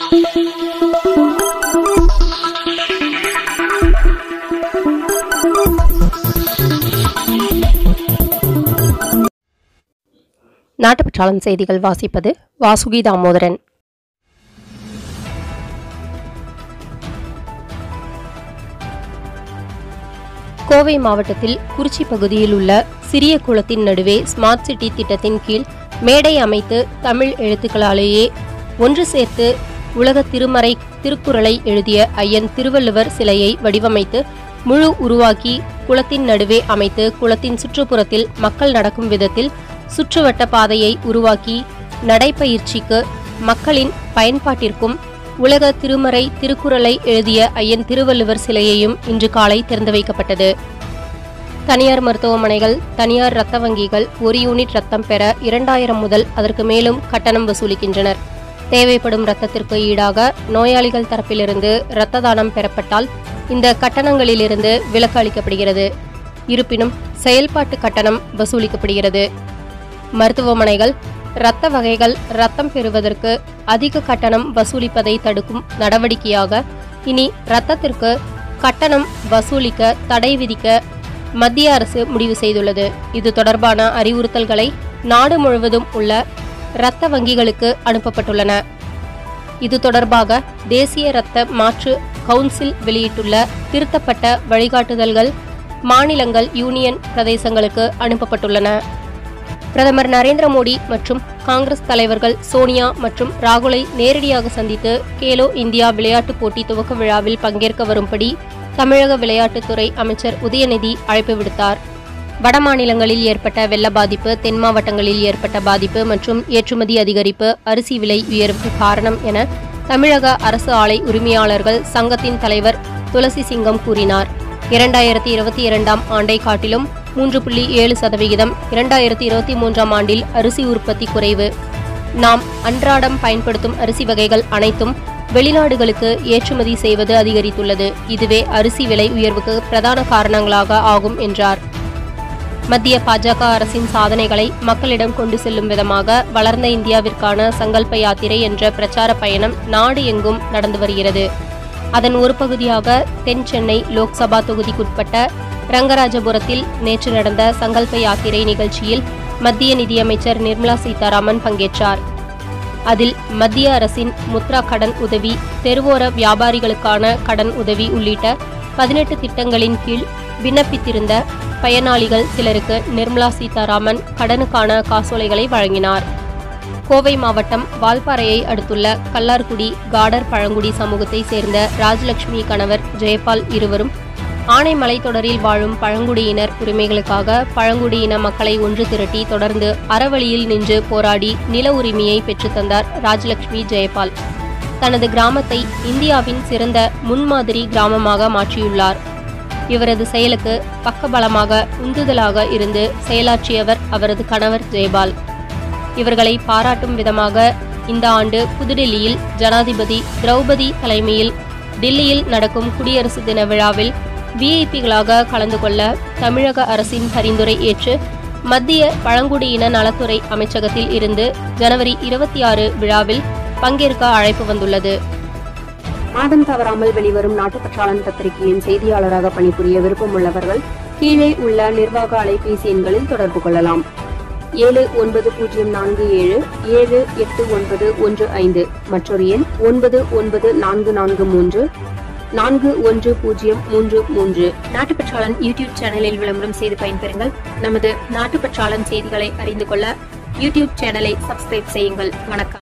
நாட்டுப்பற்றாளன் செய்திகள் வாசிப்பது வாசுகி தாமோதரன் கோவை மாவட்டத்தில் குறிச்சி பகுதியில் உள்ள சிறிய குளத்தின் நடுவே ஸ்மார்ட் சிட்டி திட்டத்தின் கீழ் மேடை அமைத்து தமிழ் எழுத்துக்களாலேயே ஒன்று சேர்த்து உலக திருமறை திருக்குறளை எழுதிய ஐயன் திருவள்ளுவர் சிலையை வடிவமைத்து முழு உருவாக்கி குளத்தின் நடுவே அமைத்து குளத்தின் சுற்றுப்புறத்தில் மக்கள் நடக்கும் விதத்தில் சுற்றுவட்ட பாதையை உருவாக்கி நடைப்பயிற்சிக்கு மக்களின் பயன்பாட்டிற்கும் உலக திருமறை திருக்குறளை எழுதிய ஐயன் திருவள்ளுவர் சிலையையும் இன்று காலை திறந்து வைக்கப்பட்டது தனியார் மருத்துவமனைகள் தனியார் இரத்த வங்கிகள் ஒரு யூனிட் ரத்தம் பெற இரண்டாயிரம் முதல் அதற்கு மேலும் கட்டணம் வசூலிக்கின்றனர் தேவைப்படும் இரத்தத்திற்கு ஈடாக நோயாளிகள் தரப்பிலிருந்து இரத்த தானம் பெறப்பட்டால் இந்த கட்டணங்களிலிருந்து விலக்கு அளிக்கப்படுகிறது இருப்பினும் செயல்பாட்டு கட்டணம் வசூலிக்கப்படுகிறது மருத்துவமனைகள் இரத்த வகைகள் இரத்தம் பெறுவதற்கு அதிக கட்டணம் வசூலிப்பதை தடுக்கும் நடவடிக்கையாக இனி இரத்தத்திற்கு கட்டணம் வசூலிக்க தடை விதிக்க மத்திய அரசு முடிவு செய்துள்ளது இது தொடர்பான அறிவுறுத்தல்களை நாடு முழுவதும் உள்ள இரத்த வங்கிகளுக்கு அனுப்பப்பட்டுள்ளன இது தொடர்பாக தேசிய இரத்த மாற்று கவுன்சில் வெளியிட்டுள்ள திருத்தப்பட்ட வழிகாட்டுதல்கள் மாநிலங்கள் யூனியன் பிரதேசங்களுக்கு அனுப்பப்பட்டுள்ளன பிரதமர் நரேந்திர மோடி மற்றும் காங்கிரஸ் தலைவர்கள் சோனியா மற்றும் ராகுலை நேரடியாக சந்தித்து கேலோ இந்தியா விளையாட்டுப் போட்டி துவக்க விழாவில் பங்கேற்க வரும்படி தமிழக விளையாட்டுத்துறை அமைச்சர் உதயநிதி அழைப்பு விடுத்தார் வட மாநிலங்களில் ஏற்பட்ட வெள்ள பாதிப்பு தென் மாவட்டங்களில் ஏற்பட்ட பாதிப்பு மற்றும் ஏற்றுமதி அதிகரிப்பு அரிசி விலை உயர்வுக்கு காரணம் என தமிழக அரசு ஆலை உரிமையாளர்கள் சங்கத்தின் தலைவர் துளசி சிங்கம் கூறினார் இரண்டாயிரத்தி இருபத்தி இரண்டாம் ஆண்டை காட்டிலும் மூன்று புள்ளி ஏழு சதவிகிதம் இரண்டாயிரத்தி இருபத்தி மூன்றாம் ஆண்டில் அரிசி உற்பத்தி குறைவு நாம் அன்றாடம் பயன்படுத்தும் அரிசி வகைகள் அனைத்தும் வெளிநாடுகளுக்கு ஏற்றுமதி செய்வது அதிகரித்துள்ளது இதுவே அரிசி விலை உயர்வுக்கு பிரதான காரணங்களாக ஆகும் என்றார் மத்திய பாஜக அரசின் சாதனைகளை மக்களிடம் கொண்டு செல்லும் விதமாக வளர்ந்த இந்தியாவிற்கான சங்கல்ப யாத்திரை என்ற பிரச்சார பயணம் நாடு எங்கும் நடந்து வருகிறது அதன் ஒரு பகுதியாக தென் சென்னை லோக்சபா தொகுதிக்குட்பட்ட ரங்கராஜபுரத்தில் நேற்று நடந்த சங்கல்ப யாத்திரை நிகழ்ச்சியில் மத்திய நிதியமைச்சர் நிர்மலா சீதாராமன் பங்கேற்றார் அதில் மத்திய அரசின் முத்ரா கடன் உதவி தெருவோர வியாபாரிகளுக்கான கடன் உதவி உள்ளிட்ட பதினெட்டு திட்டங்களின் கீழ் விண்ணப்பித்திருந்த பயனாளிகள் சிலருக்கு நிர்மலா சீதாராமன் கடனுக்கான காசோலைகளை வழங்கினார் கோவை மாவட்டம் வால்பாறையை அடுத்துள்ள கல்லார்குடி காடர் பழங்குடி சமூகத்தை சேர்ந்த ராஜலட்சுமி கணவர் ஜெயபால் இருவரும் ஆனைமலை தொடரில் வாழும் பழங்குடியினர் உரிமைகளுக்காக பழங்குடியின மக்களை ஒன்று திரட்டி தொடர்ந்து அறவழியில் நின்று போராடி நில உரிமையை பெற்றுத்தந்தார் ராஜலட்சுமி ஜெயபால் தனது கிராமத்தை இந்தியாவின் சிறந்த முன்மாதிரி கிராமமாக மாற்றியுள்ளார் இவரது செயலுக்கு பக்கபலமாக உந்துதலாக இருந்து செயலாற்றியவர் அவரது கணவர் ஜெயபால் இவர்களை பாராட்டும் விதமாக இந்த ஆண்டு புதுடில்லியில் ஜனாதிபதி திரௌபதி தலைமையில் டில்லியில் நடக்கும் குடியரசு தின விழாவில் விஐபிகளாக கலந்து கொள்ள தமிழக அரசின் பரிந்துரை ஏற்று மத்திய பழங்குடியின நலத்துறை அமைச்சகத்தில் இருந்து ஜனவரி இருபத்தி ஆறு விழாவில் பங்கேற்க அழைப்பு வந்துள்ளது மாதம் தவறாமல் வெளிவரும் நாட்டுப்பற்றாளன் பத்திரிகையின் செய்தியாளராக பணிபுரிய விருப்பமுள்ளவர்கள் கீழே உள்ள நிர்வாக அலைபேசி எண்களில் தொடர்பு கொள்ளலாம் ஏழு ஒன்பது பூஜ்ஜியம் நான்கு ஏழு ஏழு எட்டு ஒன்பது ஒன்று ஐந்து மற்றொரு எண் ஒன்பது ஒன்பது நான்கு நான்கு மூன்று நான்கு ஒன்று பூஜ்ஜியம் மூன்று மூன்று நாட்டுப்பற்றாளன் யூடியூப் சேனலில் விளம்பரம் செய்து பயன்பெறுங்கள் நமது நாட்டுப்பற்றாளன் செய்திகளை அறிந்து கொள்ள யூடியூப் சேனலை சப்ஸ்கிரைப் செய்யுங்கள் வணக்கம்